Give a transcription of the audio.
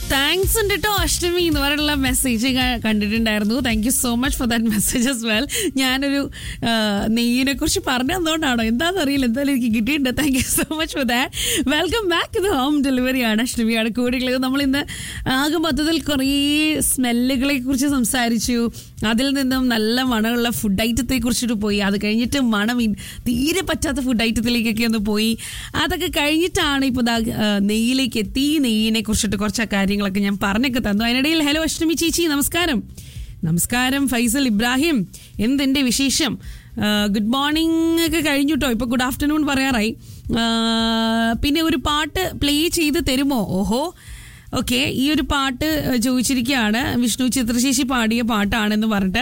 thanks ഉണ്ട് കേട്ടോ അഷ്ടമി എന്ന് പറഞ്ഞുള്ള മെസ്സേജ് കണ്ടിട്ടുണ്ടായിരുന്നു thank you so much for that message as well ഞാനൊരു ആ, നെയ്യിനെ കുറിച്ച് പറഞ്ഞു തന്നോണ്ടാണോ എന്താണെന്ന് അറിയില്ല എന്തായാലും എനിക്ക് കിട്ടിയിട്ടുണ്ട് thank you so much for that welcome back ഇത് ഹോം ഡെലിവറി ആണ് അഷ്ടമിയാണ് കൂടെയുള്ളത് നമ്മൾ ഇന്ന് ആകെ മൊത്തത്തിൽ കുറേ സ്മെല്ലുകളെ കുറിച്ച് സംസാരിച്ചു അതിൽ നിന്നും നല്ല മണമുള്ള ഫുഡ് ഐറ്റത്തെ കുറിച്ചിട്ട് പോയി അത് കഴിഞ്ഞിട്ട് മണം ഇൻ- തീരെ പറ്റാത്ത ഫുഡ് ഐറ്റത്തിലേക്കൊക്കെ ഒന്ന് പോയി അതൊക്കെ കഴിഞ്ഞിട്ടാണ് ഇപ്പോൾ ദാ ആ, നെയ്യിലേക്ക് എത്തി നെയ്യിനെ കുറിച്ചിട്ട് കുറച്ച് കാര്യങ്ങളൊക്കെ ഞാൻ പറഞ്ഞൊക്കെ തന്നു അതിനിടയിൽ ഹലോ അഷ്ടമി ചേച്ചി നമസ്കാരം നമസ്കാരം ഫൈസൽ ഇബ്രാഹിം എന്തെൻ്റെ വിശേഷം ഗുഡ് മോർണിംഗ് ഒക്കെ കഴിഞ്ഞു കേട്ടോ ഇപ്പോൾ ഗുഡ് ആഫ്റ്റർനൂൺ പറയാറായി ആ, പിന്നെ ഒരു പാട്ട് പ്ലേ ചെയ്ത് തരുമോ ഓഹോ ഓക്കെ ഈ ഒരു പാട്ട് ചോദിച്ചിരിക്കുകയാണ് വിഷ്ണു ചിത്രശേഷി പാടിയ പാട്ടാണെന്ന് പറഞ്ഞിട്ട്